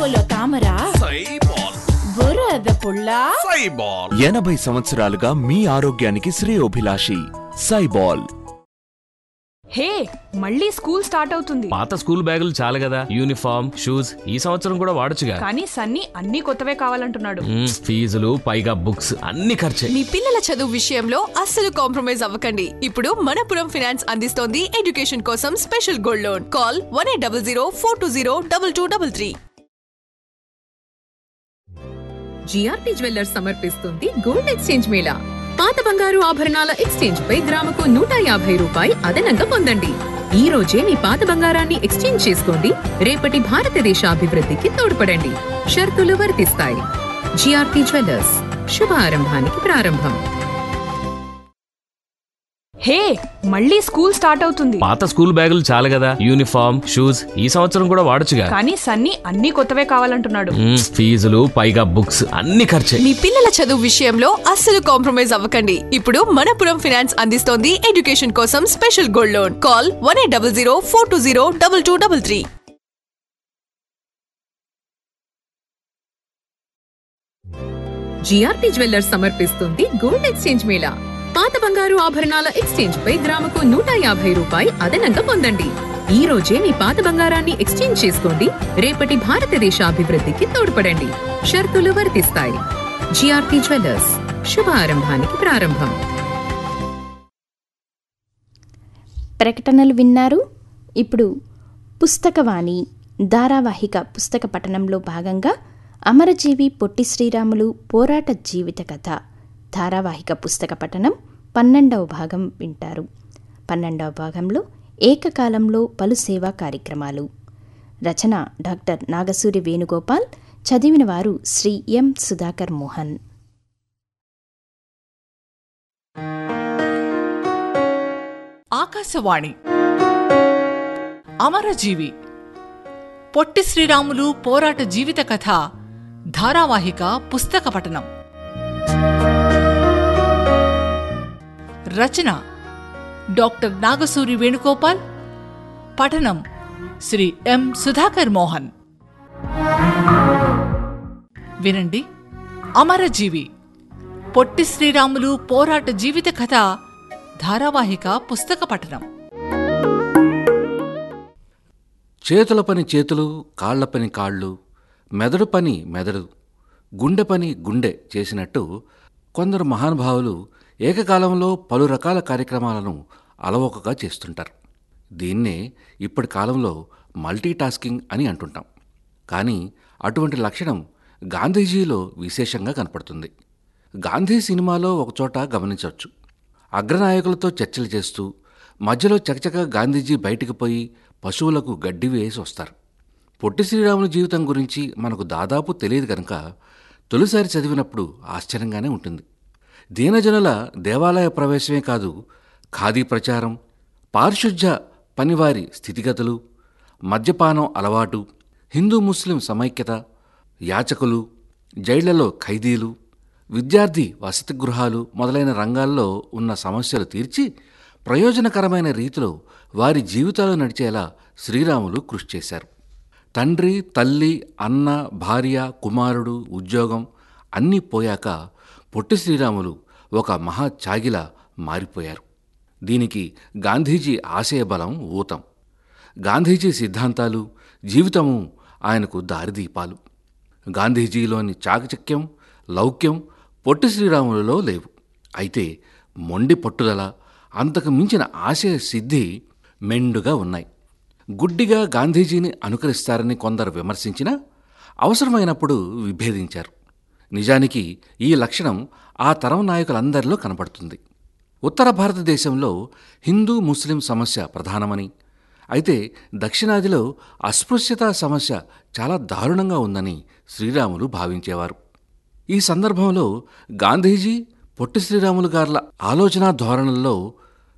బురద తామర సైబాల్ బురద పుల్ల సైబాల్ ఎనభై సంవత్సరాలుగా మీ ఆరోగ్యానికి శ్రేయోభిలాషి సైబాల్ హే మళ్ళీ స్కూల్ స్టార్ట్ అవుతుంది పాత స్కూల్ బ్యాగులు చాలు కదా యూనిఫామ్ షూస్ ఈ సంవత్సరం కూడా వాడొచ్చుగా కానీ సన్నీ అన్ని కొత్తవే కావాలంటున్నాడు మ్మ్, ఫీజులు పైగా బుక్స్ అన్ని ఖర్చే మీ పిల్లల చదువు విషయంలో అస్సలు కాంప్రమైజ్ అవ్వకండి ఇప్పుడు మనపురం ఫైనాన్స్ అందిస్తోంది ఎడ్యుకేషన్ కోసం special gold loan call one eight double zero four two zero double two double three GRP jewellers సమర్పిస్తుంది గోల్డ్ ఎక్స్చేంజ్ మేళా పాత బంగారు ఆభరణాల ఎక్స్చేంజ్ పై గ్రాముకు నూట యాభై రూపాయి అదనంగా పొందండి ఈ రోజే మీ పాత బంగారాన్ని ఎక్స్చేంజ్ చేసుకోండి రేపటి భారతదేశ అభివృద్ధికి తోడ్పడండి షరతులు వర్తిస్తాయి జిఆర్పి జ్యువెల్లర్స్ శుభారంభానికి ప్రారంభం హే మళ్ళీ స్కూల్ స్టార్ట్ అవుతుంది పాత స్కూల్ బ్యాగులు చాలు కదా యూనిఫామ్ షూస్ ఈ సంవత్సరం కూడా వాడొచ్చుగా కానీ సన్నీ అన్ని కొత్తవే కావాలంటున్నాడు మ్మ్, ఫీజులు పైగా బుక్స్ అన్ని ఖర్చే మీ పిల్లల చదువు విషయంలో అస్సలు కాంప్రమైజ్ అవ్వకండి ఇప్పుడు మనపురం ఫైనాన్స్ అందిస్తోంది ఎడ్యుకేషన్ కోసం special gold loan call one eight double zero four two zero double two double three GRP jewellers సమర్పిస్తుంది గోల్డ్ ఎక్స్చేంజ్ మేళా పాత బంగారు ఆభరణాల ఎక్స్చేంజ్ పై గ్రాముకు నూట యాభై రూపాయి అదనంగా పొందండి ఈ రోజే మీ పాత బంగారాన్ని ఎక్స్చేంజ్ చేసుకోండి రేపటి భారతదేశ అభివృద్ధికి తోడ్పడండి షరతులు వర్తిస్తాయి జిఆర్పి జ్యువెల్లర్స్ శుభారంభానికి ప్రారంభం ప్రకటనలు విన్నారు ఇప్పుడు పుస్తకవాణి ధారావాహిక పుస్తక పఠనంలో భాగంగా అమరజీవి పొట్టి శ్రీరాములు పోరాట జీవిత కథ ధారావాహిక పుస్తక పఠనం పన్నెండవ భాగం వింటారు పన్నెండవ భాగంలో ఏకకాలంలో పలు సేవా కార్యక్రమాలు రచన డాక్టర్ నాగసూరి వేణుగోపాల్ చదివిన వారు శ్రీ ఎం సుధాకర్ మోహన్ ఆకాశవాణి అమరజీవి పొట్టి శ్రీరాములు పోరాట జీవిత కథ ధారావాహిక పుస్తక పఠనం రచన డాక్టర్ నాగసూరి వేణుగోపాల్ పఠనం శ్రీ ఎం సుధాకర్ మోహన్ వినండి అమరజీవి పొట్టి శ్రీరాములు పోరాట జీవిత కథ ధారావాహిక పుస్తక పఠనం చేతుల పని చేతులు కాళ్ల పని కాళ్ళు మెదడు పని మెదడు గుండె పని గుండె చేసినట్టు కొందరు మహానుభావులు ఏకకాలంలో పలు రకాల కార్యక్రమాలను అలవోకగా చేస్తుంటారు దీన్నే ఇప్పటి కాలంలో మల్టీటాస్కింగ్ అని అంటుంటాం కానీ అటువంటి లక్షణం గాంధీజీలో విశేషంగా కనపడుతుంది గాంధీ సినిమాలో ఒకచోట గమనించవచ్చు అగ్రనాయకులతో చర్చలు చేస్తూ మధ్యలో చకచక గాంధీజీ బయటికి పోయి పశువులకు గడ్డి వేసి వస్తారు పొట్టి శ్రీరాముల జీవితం గురించి మనకు దాదాపు తెలియదు కనుక తొలిసారి చదివినప్పుడు ఆశ్చర్యంగానే ఉంటుంది దీనజనుల దేవాలయ ప్రవేశమే కాదు ఖాదీ ప్రచారం పారిశుధ్య పనివారి స్థితిగతులు మద్యపానం అలవాటు హిందూ ముస్లిం సమైక్యత యాచకులు జైళ్లలో ఖైదీలు విద్యార్థి వసతి గృహాలు మొదలైన రంగాల్లో ఉన్న సమస్యలు తీర్చి ప్రయోజనకరమైన రీతిలో వారి జీవితాలు నడిచేలా శ్రీరాములు కృషి చేశారు తండ్రి తల్లి అన్న భార్య కుమారుడు ఉద్యోగం అన్నీ పోయాక పొట్టి శ్రీరాములు ఒక మహా త్యాగిలా మారిపోయారు దీనికి గాంధీజీ ఆశయబలం ఊతం గాంధీజీ సిద్ధాంతాలు జీవితము ఆయనకు దారిదీపాలు గాంధీజీలోని చాకచక్యం లౌక్యం పొట్టి శ్రీరాములలో లేవు అయితే మొండి పట్టుదల అంతకు మించిన ఆశయ సిద్ధి మెండుగా ఉన్నాయి గుడ్డిగా గాంధీజీని అనుకరిస్తారని కొందరు విమర్శించినా అవసరమైనప్పుడు విభేదించారు నిజానికి ఈ లక్షణం ఆ తరం నాయకులందరిలో కనపడుతుంది ఉత్తర భారతదేశంలో హిందూ ముస్లిం సమస్య ప్రధానమని అయితే దక్షిణాదిలో అస్పృశ్యత సమస్య చాలా దారుణంగా ఉందని శ్రీరాములు భావించేవారు ఈ సందర్భంలో గాంధీజీ పొట్టి శ్రీరాములు గార్ల ఆలోచనా ధోరణుల్లో